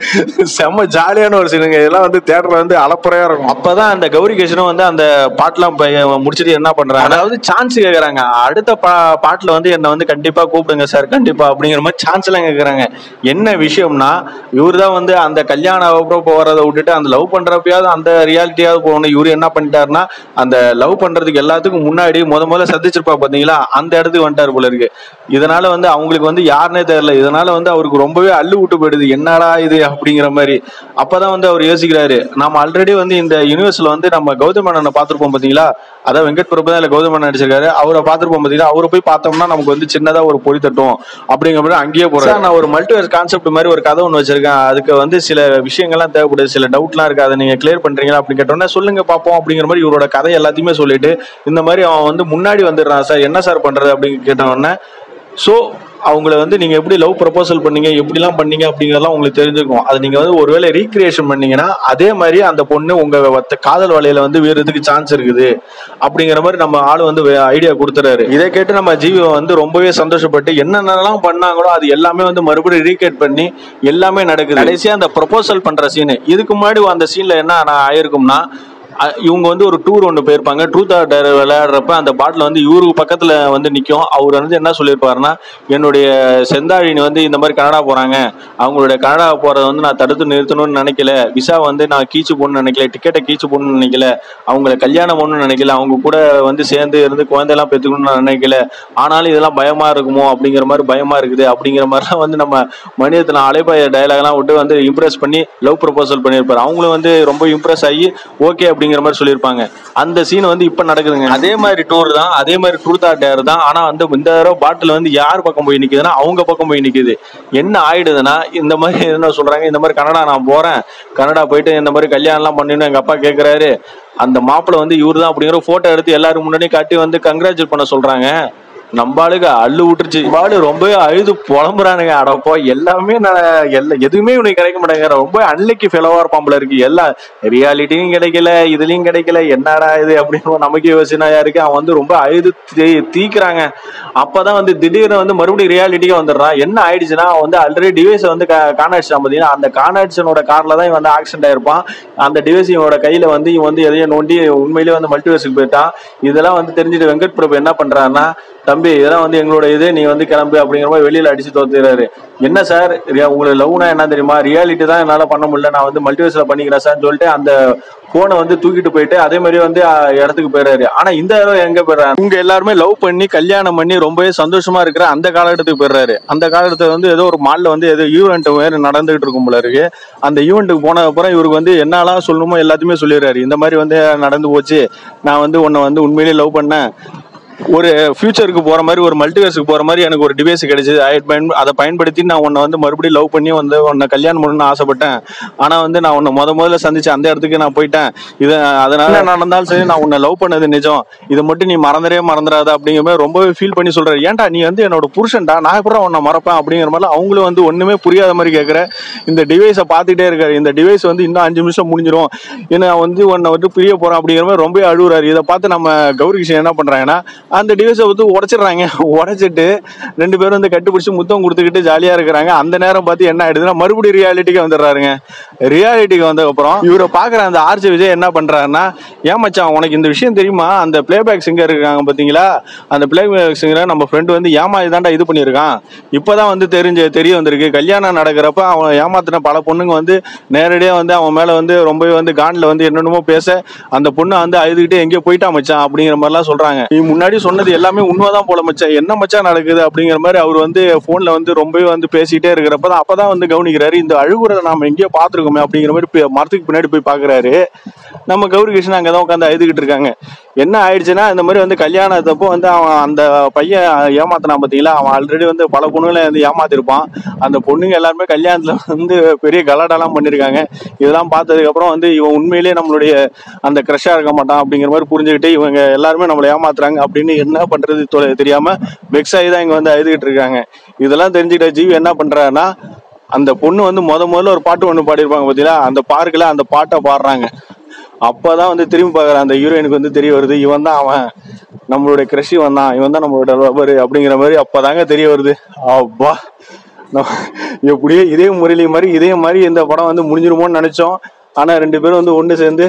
செம்ம ஜாலியான ஒரு சீனுங்க இதெல்லாம் வந்து தேட்டர்ல வந்து அலப்புறையா இருக்கும் அப்பதான் அந்த கௌரி கிருஷ்ணன் வந்து அந்த பாட்டெல்லாம் ப- முடிச்சிட்டு என்ன பண்றாங்க அதாவது சான்ஸ் கேக்குறாங்க அடுத்த பா- பாட்டுல வந்து என்ன வந்து கண்டிப்பா கூப்பிடுங்க சார் கண்டிப்பா அப்படிங்கிற மாதிரி சான்ஸ் எல்லாம் கேக்குறாங்க என்ன விஷயம்னா இவரு தான் வந்து அந்த கல்யாணம் அப்புறம் போறதை விட்டுட்டு அந்த லவ் பண்றப்பயாவது அந்த ரியாலிட்டியாவது போகணும் இவரு என்ன பண்ணிட்டாருன்னா அந்த லவ் பண்றதுக்கு எல்லாத்துக்கும் முன்னாடி முத முதல்ல சந்திச்சிருப்பா பாத்தீங்களா அந்த இடத்துக்கு வந்துட்டாரு போல இருக்கு இதனால வந்து அவங்களுக்கு வந்து யாருன்னே தெரியல இதனால வந்து அவருக்கு ரொம்பவே அள்ளு விட்டு போயிடுது என்னடா இது அப்படிங்கிற மாதிரி அப்பதான் வந்து அவர் யோசிக்கிறாரு நாம ஆல்ரெடி வந்து இந்த யூனிவர்ஸ்ல வந்து நம்ம கௌதம் மேனனை பார்த்திருப்போம் பாத்தீங்களா அதான் வெங்கட் பிரபு தான் இல்ல கௌதம் மேனன் நடிச்சிருக்காரு அவரை பார்த்திருப்போம் பாத்தீங்களா அவரை போய் பார்த்தோம்னா நமக்கு வந்து சின்னதா ஒரு பொடி தட்டும் அப்படிங்கிற மாதிரி அங்கேயே போறேன் நான் ஒரு மல்டிவர்ஸ் கான்செப்ட் மாதிரி ஒரு கதை ஒன்று வச்சிருக்கேன் அதுக்கு வந்து சில விஷயங்கள்லாம் தேவைப்படுது சில டவுட்லாம் இருக்கு அதை நீங்க கிளியர் பண்றீங்களா அப்படின்னு கேட்டோன்னே சொல்லுங்க பார்ப்போம் அப்படிங்கிற மாதிரி இவரோட கதை எல்லாத்தையுமே சொல்லிட்டு இந்த மாதிரி அவன் வந்து முன்னாடி வந்துடுறான் சார் என்ன சார் பண்றது அப்படின்னு கேட்டோன்னே ஸோ அவங்கள வந்து நீங்க எப்படி லவ் ப்ரப்போசல் பண்ணீங்க எப்படிலாம் பண்ணீங்க அப்படிங்கறதெல்லாம் உங்களுக்கு தெரிஞ்சுக்கும் அது நீங்க வந்து ஒருவேளை ரீக்ரியேஷன் பண்ணீங்கன்னா அதே மாதிரி அந்த பொண்ணு உங்க வத்த- காதல் வலையில வந்து வீறதுக்கு சான்ஸ் இருக்குது அப்படிங்கிற மாதிரி நம்ம ஆளு வந்து ஐடியா கொடுத்துறாரு இதை கேட்டு நம்ம ஜீவி வந்து ரொம்பவே சந்தோஷப்பட்டு என்னென்னலாம் பண்ணாங்களோ அது எல்லாமே வந்து மறுபடியும் ரீகேட் பண்ணி எல்லாமே நடக்குது கடைசியா அந்த ப்ரப்போசல் பண்ற சீனு இதுக்கு முன்னாடி அந்த சீன்ல என்ன நான் ஆயிருக்கும்னா அ- இவங்க வந்து ஒரு டூர் ஒன்று போயிருப்பாங்க ட்ரூத் ஆர் டேர் விளையாடுறப்ப அந்த பாட்டில் வந்து இவருக்கு பக்கத்தில் வந்து நிற்கும் அவர் வந்து என்ன சொல்லியிருப்பாருன்னா என்னுடைய செந்தாழினி வந்து இந்த மாதிரி கனடா போகிறாங்க அவங்களுடைய கனடா போகிறத வந்து நான் தடுத்து நிறுத்தணும்னு நினைக்கல விசா வந்து நான் கீச்சு போடணும்னு நினைக்கல டிக்கெட்டை கீச்சு போடணும்னு நினைக்கல அவங்கள கல்யாணம் பண்ணணும்னு நினைக்கல அவங்க கூட வந்து சேர்ந்து இருந்து குழந்தையெல்லாம் பெற்றுக்கணும்னு நான் நினைக்கல ஆனாலும் இதெல்லாம் பயமா இருக்குமோ அப்படிங்கிற மாதிரி பயமா இருக்குது அப்படிங்கிற மாதிரிலாம் வந்து நம்ம மனிதத்தில் அலைபாய டயலாக்லாம் விட்டு வந்து இம்ப்ரெஸ் பண்ணி லவ் ப்ரொபோசல் பண்ணியிருப்பாரு அவங்களும் வந்து ரொம்ப இம்ப்ரெஸ் ஆகி ஓகே அப்படி அப்படிங்கிற மாதிரி சொல்லியிருப்பாங்க அந்த சீன் வந்து இப்ப நடக்குதுங்க அதே மாதிரி டூர் தான் அதே மாதிரி ட்ரூத் ஆர் டேர் தான் ஆனா வந்து இந்த தடவை பாட்டில் வந்து யார் பக்கம் போய் நிக்குதுன்னா அவங்க பக்கம் போய் நிக்குது என்ன ஆயிடுதுன்னா இந்த மாதிரி என்ன சொல்றாங்க இந்த மாதிரி கனடா நான் போறேன் கனடா போயிட்டு இந்த மாதிரி கல்யாணம் எல்லாம் பண்ணணும் எங்க அப்பா கேக்குறாரு அந்த மாப்பிள்ளை வந்து இவரு தான் அப்படிங்கிற போட்டோ எடுத்து எல்லாரும் முன்னாடி காட்டி வந்து கங்க்ராச்சுலேட் பண்ண சொல்றாங்க நம்ம ஆளுங்க அள்ளு விட்டுருச்சு நம்ம ஆளு ரொம்பவே அழுது புலம்புறானுங்க அடப்போ எல்லாமே நான் எல்லா எதுவுமே உனக்கு கிடைக்க மாட்டேங்கிற ரொம்ப அன்னைக்கு ஃபெலவா இருப்பாம்பல இருக்கு எல்லா ரியாலிட்டியும் கிடைக்கல இதுலயும் கிடைக்கல என்னடா இது அப்படின்னு நமக்கு யோசனையா இருக்கு அவன் வந்து ரொம்ப அழுது தீ- தீக்குறாங்க அப்பதான் வந்து திடீர்னு வந்து மறுபடியும் ரியாலிட்டிக்கு வந்துடுறான் என்ன ஆயிடுச்சுன்னா அவன் வந்து ஆல்ரெடி டிவைஸ் வந்து காணாடிச்சான் பாத்தீங்கன்னா அந்த காணாடிச்சனோட கார்ல தான் இவன் வந்து ஆக்சிடென்ட் ஆயிருப்பான் அந்த டிவைஸ் இவனோட கையில வந்து இவன் வந்து எதையும் நோண்டி உண்மையிலேயே வந்து மல்டிவர்ஸுக்கு போயிட்டான் இதெல்லாம் வந்து தெரிஞ்சுட்டு வெங்கட் பிரபு என்ன பண்றாருன்னா தம்பி இதெல்லாம் வந்து எங்களோட இது நீ வந்து கிளம்பு அப்படிங்கிற மாதிரி வெளியில அடிச்சு தோத்துறாரு என்ன சார் உங்களுக்கு லவ்னா என்ன தெரியுமா ரியாலிட்டி தான் என்னால பண்ண முடியல நான் வந்து மல்டிவர்ஸ்ல பண்ணிக்கிறேன் சார்னு சொல்லிட்டு அந்த போனை வந்து தூக்கிட்டு போயிட்டு அதே மாதிரி வந்து அஹ், இடத்துக்கு போயிடுறாரு ஆனா இந்த தடவை எங்க போயிடுறாரு உங்க எல்லாருமே லவ் பண்ணி கல்யாணம் பண்ணி ரொம்பவே சந்தோஷமா இருக்கிற அந்த காலகட்டத்துக்கு போயிடுறாரு அந்த காலகட்டத்துல வந்து ஏதோ ஒரு மால்ல வந்து ஏதோ ஈவெண்ட் வேறு நடந்துகிட்டு இருக்கும் போல இருக்கு அந்த ஈவெண்ட்டுக்கு போன அப்புறம் இவருக்கு வந்து என்னெல்லாம் சொல்லணுமோ எல்லாத்தையுமே சொல்லிடுறாரு இந்த மாதிரி வந்து நடந்து போச்சு நான் வந்து உன்னை வந்து உண்மையிலேயே லவ் பண்ணேன் ஒரு ஃபியூச்சருக்கு போற மாதிரி ஒரு மல்டிவர்ஸுக்கு போற மாதிரி எனக்கு ஒரு டிவைஸ் கிடைச்சது அதை பயன் அதை பயன்படுத்தி நான் உன்னை வந்து மறுபடியும் லவ் பண்ணி வந்து உன்னை கல்யாணம் பண்ணணும்னு ஆசைப்பட்டேன் ஆனா வந்து நான் உன்னை முத முதல்ல சந்திச்ச அந்த இடத்துக்கு நான் போயிட்டேன் இது அதனால என்ன நடந்தாலும் சரி நான் உன்னை லவ் பண்ணது நிஜம் இதை மட்டும் நீ மறந்துடவே மறந்துடாத அப்படிங்கிற மாதிரி ரொம்பவே ஃபீல் பண்ணி சொல்றாரு ஏன்டா நீ வந்து என்னோட புருஷன்டா நான் எப்பறம் உன்னை மறப்பேன் அப்படிங்கிற மாதிரி அவங்களும் வந்து ஒண்ணுமே புரியாத மாதிரி கேட்குற இந்த டிவைஸை பார்த்துட்டே இருக்காரு இந்த டிவைஸ் வந்து இன்னும் அஞ்சு நிமிஷம் முடிஞ்சிரும் ஏன்னா வந்து உன்னை வந்து பிரிய போறோம் அப்படிங்கிற மாதிரி ரொம்ப அழுகுறாரு இதை பார்த்து நம்ம கௌரி கிருஷ்ணன் என்ன பண்றாங்கன்னா அந்த டிவைஸை வந்து உடைச்சிடுறாங்க உடைச்சிட்டு ரெண்டு பேரும் வந்து கட்டுப்பிடிச்சு முத்தம் கொடுத்துக்கிட்டு ஜாலியா இருக்கிறாங்க அந்த நேரம் பார்த்து என்ன ஆயிடுதுன்னா மறுபடியும் ரியாலிட்டிக்கு வந்துடுறாருங்க ரியாலிட்டிக்கு வந்த அப்புறம் இவரை பாக்குற அந்த ஆர்ஜி விஜய் என்ன பண்றாருன்னா ஏன் மச்சான் உனக்கு இந்த விஷயம் தெரியுமா அந்த பிளேபேக் சிங்கர் இருக்காங்க பாத்தீங்களா அந்த பிளேபேக் சிங்கரை நம்ம ஃப்ரெண்டு வந்து ஏமா இதாண்டா இது பண்ணியிருக்கான் இப்பதான் வந்து தெரிஞ்ச தெரிய வந்திருக்கு கல்யாணம் நடக்கிறப்ப அவன் ஏமாத்தின பல பொண்ணுங்க வந்து நேரடியா வந்து அவன் மேல வந்து ரொம்பவே வந்து கான்ல வந்து என்னென்னமோ பேச அந்த பொண்ணு வந்து அழுதுகிட்டே எங்கேயோ போயிட்டா மச்சான் அப்படிங்கிற மாதிரிலாம் சொல்றாங்க நீ முன்னாடி சொன்னது எல்லாமே உண்மைதான் போல மச்சான் என்ன மச்சான் நடக்குது அப்படிங்கிற மாதிரி அவர் வந்து போன்ல வந்து ரொம்பவே வந்து பேசிட்டே இருக்கிறப்ப தான் அப்பதான் வந்து கவனிக்கிறாரு இந்த அழுகுறத நாம எங்கேயோ பார்த்திருக்கோமே அப்படிங்கிற மாதிரி பி- மரத்துக்கு பின்னாடி போய் பாக்குறாரு நம்ம கௌரி கிருஷ்ணன் அங்கதான் உட்காந்து அழுதுகிட்டு இருக்காங்க என்ன ஆயிடுச்சுன்னா இந்த மாதிரி வந்து கல்யாணத்தப்போ வந்து அவன் அந்த பையன் ஏமாத்தினான் பாத்தீங்களா அவன் ஆல்ரெடி வந்து பல பொண்ணுங்களை வந்து ஏமாத்திருப்பான் அந்த பொண்ணுங்க எல்லாருமே கல்யாணத்துல வந்து பெரிய கலாட்டெல்லாம் பண்ணிருக்காங்க இதெல்லாம் பார்த்ததுக்கு அப்புறம் வந்து இவன் உண்மையிலேயே நம்மளுடைய அந்த க்ரஷா இருக்க மாட்டான் அப்படிங்கிற மாதிரி புரிஞ்சுக்கிட்டு இவங்க எல்லாருமே நம்மளை ஏமாத்துறாங்க அப்படின்னு என்ன பண்றது தொ- தெரியாம வெக்ஸ் ஆகி தான் இங்க வந்து அழுதுகிட்டு இருக்காங்க இதெல்லாம் தெரிஞ்சுக்கிட்ட ஜீவி என்ன பண்றாருன்னா அந்த பொண்ணு வந்து முத முதல்ல ஒரு பாட்டு ஒண்ணு பாடியிருப்பாங்க பாத்தீங்களா அந்த பார்க்ல அந்த பாட்டை பாடுறாங்க அப்பதான் வந்து திரும்பி பார்க்குற அந்த ஹீரோயினுக்கு வந்து தெரிய வருது இவன் தான் அவன் நம்மளுடைய கிரஷ் இவன் தான் இவன் தான் நம்மளோட லவர் அப்படிங்கிற மாதிரி அப்பதாங்க தெரிய வருது அப்பா நம்ம எப்படியோ இதே முரளி மாதிரி இதே மாதிரி இந்த படம் வந்து முடிஞ்சிருமோன்னு நினைச்சோம் ஆனா ரெண்டு பேரும் வந்து ஒன்று சேர்ந்து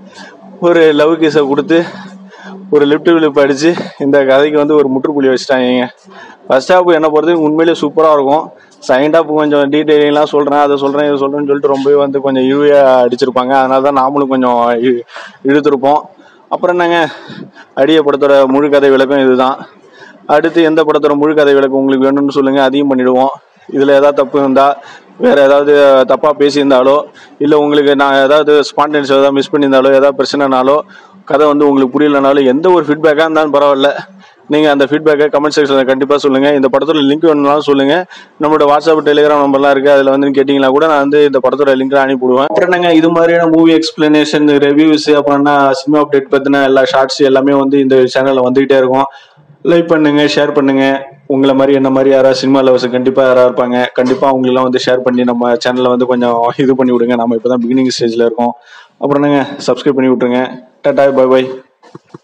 ஒரு லவ் கேஸை கொடுத்து ஒரு லிப்ட் விழிப்பு அடிச்சு இந்த கதைக்கு வந்து ஒரு முற்றுப்புள்ளி வச்சுட்டாங்க ஃபர்ஸ்ட் ஹாப் என்ன பொறுத்தவரைக்கும் உண்மையிலேயே சூப்பராக இருக்கும் செகண்ட் ஹாப் கொஞ்சம் டீட்டெயிலிங்லாம் சொல்கிறேன் அதை சொல்கிறேன் இதை சொல்கிறேன்னு சொல்லிட்டு ரொம்பவே வந்து கொஞ்சம் இழுவையாக அடிச்சிருப்பாங்க அதனால தான் நாமளும் கொஞ்சம் இ- இழுத்துருப்போம் அப்புறம் என்னங்க அடிய படத்தோட முழு கதை விளக்கம் இதுதான் அடுத்து எந்த படத்தோட முழு கதை விளக்கம் உங்களுக்கு வேணும்னு சொல்லுங்கள் அதையும் பண்ணிடுவோம் இதில் ஏதாவது தப்பு இருந்தால் வேற ஏதாவது தப்பாக பேசியிருந்தாலோ இல்லை உங்களுக்கு நான் ஏதாவது ஸ்பான்டன்ஸ் ஏதாவது மிஸ் பண்ணியிருந்தாலோ ஏதாவது பிரச்சனைனாலோ கதை வந்து உங்களுக்கு புரியலனாலும் எந்த ஒரு ஃபீட்பேக்காக இருந்தாலும் பரவாயில்ல நீங்கள் அந்த ஃபீட்பேக்கை கமெண்ட் செக்ஷனில் கண்டிப்பாக சொல்லுங்கள் இந்த படத்தோட லிங்க் வேணும்னாலும் சொல்லுங்கள் நம்மளோட வாட்ஸ்அப் டெலிகிராம் நம்பர்லாம் இருக்குது அதில் வந்து கேட்டிங்கன்னா கூட நான் வந்து இந்த படத்தோட லிங்க் அனுப்பிவிடுவேன் அப்புறம் என்னங்க இது மாதிரியான மூவி எக்ஸ்பிளனேஷன் ரிவ்யூஸ் அப்புறம்னா சினிமா அப்டேட் பற்றின எல்லா ஷார்ட்ஸ் எல்லாமே வந்து இந்த சேனலில் வந்துகிட்டே இருக்கும் லைக் பண்ணுங்க ஷேர் பண்ணுங்க உங்களை மாதிரி என்ன மாதிரி யாராவது சினிமா லவர்ஸ் கண்டிப்பா யாராவது இருப்பாங்க கண்டிப்பா அவங்களெல்லாம் வந்து ஷேர் பண்ணி நம்ம சேனல்ல வந்து கொஞ்சம் இது பண்ணி விடுங்க நம்ம இப்பதான் பிகினிங் ஸ்டேஜ்ல இருக்கோம் அப்புறம் என்னங்க சப்ஸ்கிரைப் பண்ணி விட்டுருங்க டாடா பை பை